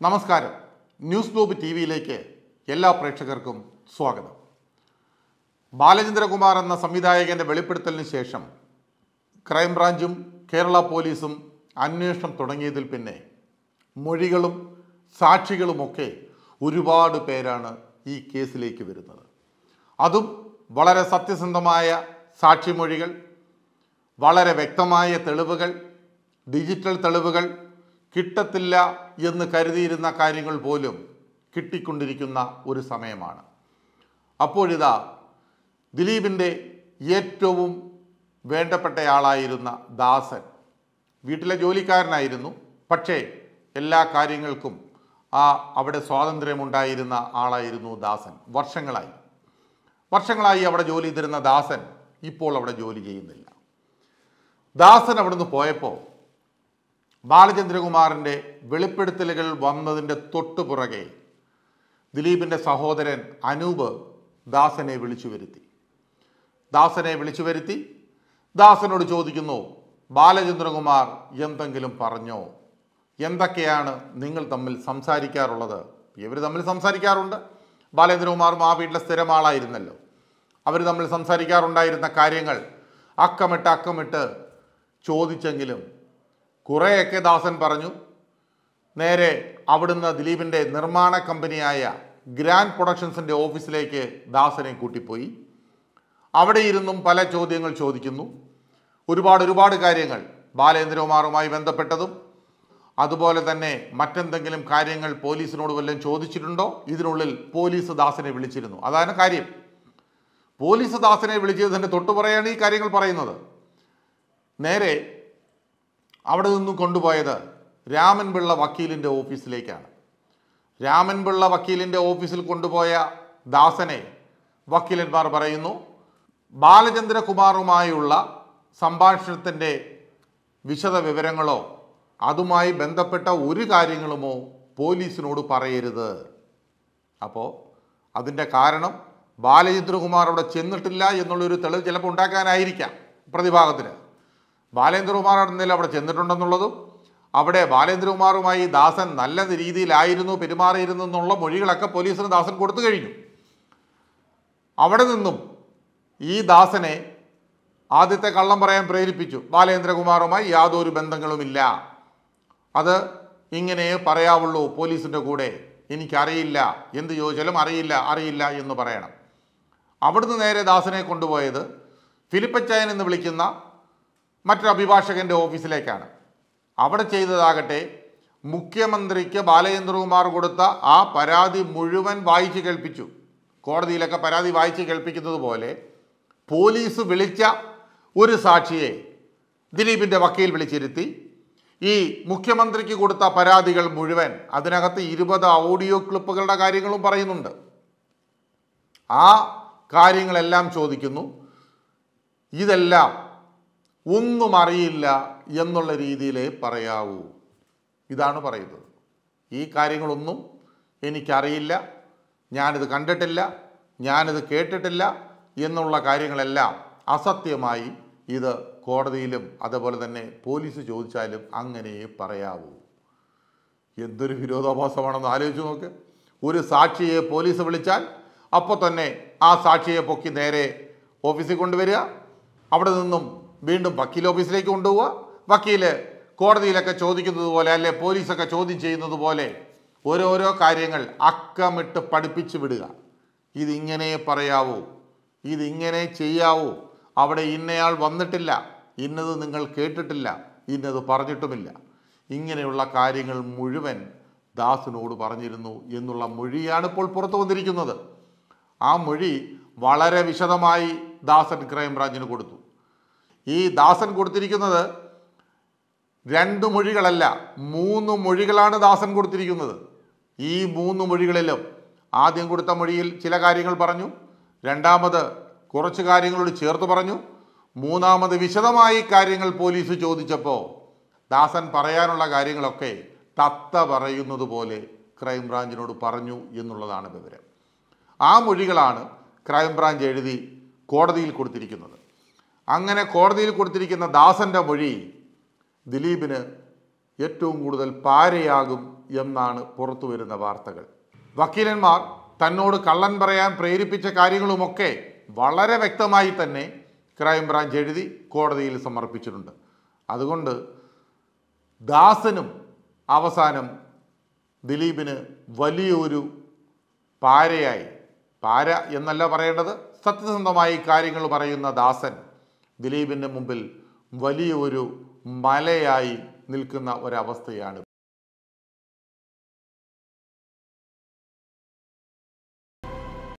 നമസ്കാരം news globe T വിയിലേക്ക് എല്ലാ പ്രേക്ഷകർക്കും സ്വാഗതം ബാലചന്ദ്രകുമാർ എന്ന സംവിധായകന്റെ വെളിപ്പെടുത്തലിന് ശേഷം ക്രൈംബ്രാഞ്ചും കേരള പോലീസും അന്വേഷണം തുടങ്ങിയതിൽ പിന്നെ മൊഴികളും സാക്ഷികളുമൊക്കെ ഒരുപാട് പേരാണ് ഈ കേസിലേക്ക് വരുന്നത് അതും വളരെ സത്യസന്ധമായ സാക്ഷിമൊഴികൾ വളരെ വ്യക്തമായ തെളിവുകൾ ഡിജിറ്റൽ തെളിവുകൾ കിട്ടത്തില്ല എന്ന് കരുതിയിരുന്ന കാര്യങ്ങൾ പോലും കിട്ടിക്കൊണ്ടിരിക്കുന്ന ഒരു സമയമാണ് അപ്പോഴിതാ ദിലീപിൻ്റെ ഏറ്റവും വേണ്ടപ്പെട്ടയാളായിരുന്ന ദാസൻ വീട്ടിലെ ജോലിക്കാരനായിരുന്നു പക്ഷേ എല്ലാ കാര്യങ്ങൾക്കും ആ അവിടെ സ്വാതന്ത്ര്യമുണ്ടായിരുന്ന ആളായിരുന്നു ദാസൻ വർഷങ്ങളായി വർഷങ്ങളായി അവിടെ ജോലി ചെയ്തിരുന്ന ദാസൻ ഇപ്പോൾ അവിടെ ജോലി ചെയ്യുന്നില്ല ദാസൻ അവിടുന്ന് പോയപ്പോൾ ബാലചന്ദ്രകുമാറിൻ്റെ വെളിപ്പെടുത്തലുകൾ വന്നതിൻ്റെ തൊട്ടു പുറകെ ദിലീപിൻ്റെ സഹോദരൻ അനൂപ് ദാസനെ വിളിച്ചു വരുത്തി ദാസനെ വിളിച്ചു വരുത്തി ദാസനോട് ചോദിക്കുന്നു ബാലചന്ദ്രകുമാർ എന്തെങ്കിലും പറഞ്ഞോ എന്തൊക്കെയാണ് നിങ്ങൾ തമ്മിൽ സംസാരിക്കാറുള്ളത് ഇവർ തമ്മിൽ സംസാരിക്കാറുണ്ട് ബാലേന്ദ്രകുമാറും ആ വീട്ടിലെ സ്ഥിരം ആളായിരുന്നല്ലോ അവർ തമ്മിൽ സംസാരിക്കാറുണ്ടായിരുന്ന കാര്യങ്ങൾ അക്കമിട്ട് അക്കമിട്ട് ചോദിച്ചെങ്കിലും കുറേയൊക്കെ ദാസൻ പറഞ്ഞു നേരെ അവിടുന്ന് ദിലീപിൻ്റെ നിർമ്മാണ കമ്പനിയായ ഗ്രാൻഡ് പ്രൊഡക്ഷൻസിൻ്റെ ഓഫീസിലേക്ക് ദാസനെ കൂട്ടിപ്പോയി അവിടെ ഇരുന്നും പല ചോദ്യങ്ങൾ ചോദിക്കുന്നു ഒരുപാട് ഒരുപാട് കാര്യങ്ങൾ ബാലേന്ദ്രകുമാറുമായി ബന്ധപ്പെട്ടതും അതുപോലെ തന്നെ മറ്റെന്തെങ്കിലും കാര്യങ്ങൾ പോലീസിനോട് വല്ലതും ചോദിച്ചിട്ടുണ്ടോ ഇതിനുള്ളിൽ പോലീസ് ദാസനെ വിളിച്ചിരുന്നു അതാണ് കാര്യം പോലീസ് ദാസനെ വിളിച്ചതിൻ്റെ തൊട്ടു പറയാണ് ഈ കാര്യങ്ങൾ പറയുന്നത് നേരെ അവിടെ നിന്നും കൊണ്ടുപോയത് രാമൻപിള്ള വക്കീലിൻ്റെ ഓഫീസിലേക്കാണ് രാമൻപിള്ള വക്കീലിൻ്റെ ഓഫീസിൽ കൊണ്ടുപോയ ദാസനെ വക്കീലന്മാർ പറയുന്നു ബാലചന്ദ്രകുമാറുമായുള്ള സംഭാഷണത്തിൻ്റെ വിശദ വിവരങ്ങളോ അതുമായി ബന്ധപ്പെട്ട ഒരു കാര്യങ്ങളുമോ പോലീസിനോട് പറയരുത് അപ്പോൾ അതിൻ്റെ കാരണം ബാലചന്ദ്രകുമാർ അവിടെ ചെന്നിട്ടില്ല എന്നുള്ളൊരു തെളിവ് ചിലപ്പോൾ ഉണ്ടാക്കാനായിരിക്കാം പ്രതിഭാഗത്തിന് ബാലേന്ദ്രകുമാർ എന്തെങ്കിലും അവിടെ ചെന്നിട്ടുണ്ടെന്നുള്ളതും അവിടെ ബാലേന്ദ്രകുമാറുമായി ദാസൻ നല്ല രീതിയിലായിരുന്നു പെരുമാറിയിരുന്നു എന്നുള്ള മൊഴികളൊക്കെ പോലീസിന് ദാസൻ കൊടുത്തു കഴിഞ്ഞു അവിടെ നിന്നും ഈ ദാസനെ ആദ്യത്തെ കള്ളം പറയാൻ പ്രേരിപ്പിച്ചു ബാലേന്ദ്രകുമാറുമായി യാതൊരു ബന്ധങ്ങളുമില്ല അത് ഇങ്ങനെ പറയാവുള്ളൂ പോലീസിൻ്റെ കൂടെ എനിക്കറിയില്ല എന്ത് ചോദിച്ചാലും അറിയില്ല അറിയില്ല എന്ന് പറയണം അവിടുന്ന് നേരെ ദാസനെ കൊണ്ടുപോയത് ഫിലിപ്പച്ചായൻ എന്ന് വിളിക്കുന്ന മറ്റൊരു അഭിഭാഷകൻ്റെ ഓഫീസിലേക്കാണ് അവിടെ ചെയ്തതാകട്ടെ മുഖ്യമന്ത്രിക്ക് ബാലചന്ദ്രകുമാർ കൊടുത്ത ആ പരാതി മുഴുവൻ വായിച്ച് കേൾപ്പിച്ചു കോടതിയിലൊക്കെ പരാതി വായിച്ച് കേൾപ്പിക്കുന്നത് പോലെ പോലീസ് വിളിച്ച ഒരു സാക്ഷിയെ ദിലീപിൻ്റെ വക്കീൽ വിളിച്ചിരുത്തി ഈ മുഖ്യമന്ത്രിക്ക് കൊടുത്ത പരാതികൾ മുഴുവൻ അതിനകത്ത് ഇരുപത് ഓഡിയോ ക്ലിപ്പുകളുടെ കാര്യങ്ങളും പറയുന്നുണ്ട് ആ കാര്യങ്ങളെല്ലാം ചോദിക്കുന്നു ഇതെല്ലാം ഒന്നും അറിയില്ല എന്നുള്ള രീതിയിലേ പറയാവൂ ഇതാണ് പറയുന്നത് ഈ കാര്യങ്ങളൊന്നും എനിക്കറിയില്ല ഞാനിത് കണ്ടിട്ടില്ല ഞാനിത് കേട്ടിട്ടില്ല എന്നുള്ള കാര്യങ്ങളെല്ലാം അസത്യമായി ഇത് കോടതിയിലും അതുപോലെ തന്നെ പോലീസ് ചോദിച്ചാലും അങ്ങനെ പറയാവൂ എന്തൊരു വിരോധാഭാസമാണെന്ന് ആലോചിച്ച് നോക്ക് ഒരു സാക്ഷിയെ പോലീസ് വിളിച്ചാൽ അപ്പോൾ തന്നെ ആ സാക്ഷിയെ പൊക്കി നേരെ ഓഫീസിൽ കൊണ്ടുവരിക അവിടെ നിന്നും വീണ്ടും വക്കീൽ ഓഫീസിലേക്ക് കൊണ്ടുപോവുക വക്കീല് കോടതിയിലൊക്കെ ചോദിക്കുന്നത് പോലെ അല്ലെ പോലീസൊക്കെ ചോദ്യം ചെയ്യുന്നത് പോലെ ഓരോരോ കാര്യങ്ങൾ അക്കമിട്ട് പഠിപ്പിച്ചു വിടുക ഇതിങ്ങനെ പറയാവൂ ഇതിങ്ങനെ ചെയ്യാവൂ അവിടെ ഇന്നയാൾ വന്നിട്ടില്ല ഇന്നത് നിങ്ങൾ കേട്ടിട്ടില്ല ഇന്നത് പറഞ്ഞിട്ടുമില്ല ഇങ്ങനെയുള്ള കാര്യങ്ങൾ മുഴുവൻ ദാസിനോട് പറഞ്ഞിരുന്നു എന്നുള്ള മൊഴിയാണ് ഇപ്പോൾ പുറത്തു വന്നിരിക്കുന്നത് ആ മൊഴി വളരെ വിശദമായി ദാസൻ ക്രൈംബ്രാഞ്ചിന് കൊടുത്തു ഈ ദാസൻ കൊടുത്തിരിക്കുന്നത് രണ്ട് മൊഴികളല്ല മൂന്ന് മൊഴികളാണ് ദാസൻ കൊടുത്തിരിക്കുന്നത് ഈ മൂന്ന് മൊഴികളിലും ആദ്യം കൊടുത്ത മൊഴിയിൽ ചില കാര്യങ്ങൾ പറഞ്ഞു രണ്ടാമത് കുറച്ച് കാര്യങ്ങളോട് ചേർത്ത് പറഞ്ഞു മൂന്നാമത് വിശദമായി കാര്യങ്ങൾ പോലീസ് ചോദിച്ചപ്പോൾ ദാസൻ പറയാനുള്ള കാര്യങ്ങളൊക്കെ തത്ത പറയുന്നത് പോലെ ക്രൈംബ്രാഞ്ചിനോട് പറഞ്ഞു എന്നുള്ളതാണ് വിവരം ആ മൊഴികളാണ് ക്രൈംബ്രാഞ്ച് എഴുതി കോടതിയിൽ കൊടുത്തിരിക്കുന്നത് അങ്ങനെ കോടതിയിൽ കൊടുത്തിരിക്കുന്ന ദാസൻ്റെ മൊഴി ദിലീപിന് ഏറ്റവും കൂടുതൽ പാരയാകും എന്നാണ് പുറത്തു വരുന്ന വാർത്തകൾ വക്കീലന്മാർ തന്നോട് കള്ളൻ പറയാൻ പ്രേരിപ്പിച്ച കാര്യങ്ങളുമൊക്കെ വളരെ വ്യക്തമായി തന്നെ ക്രൈംബ്രാഞ്ച് എഴുതി കോടതിയിൽ സമർപ്പിച്ചിട്ടുണ്ട് അതുകൊണ്ട് ദാസനും അവസാനം ദിലീപിന് വലിയൊരു പാരയായി പാര എന്നല്ല പറയേണ്ടത് സത്യസന്ധമായി കാര്യങ്ങൾ പറയുന്ന ദാസൻ ദിലീപിൻ്റെ മുമ്പിൽ വലിയൊരു മലയായി നിൽക്കുന്ന ഒരവസ്ഥയാണ്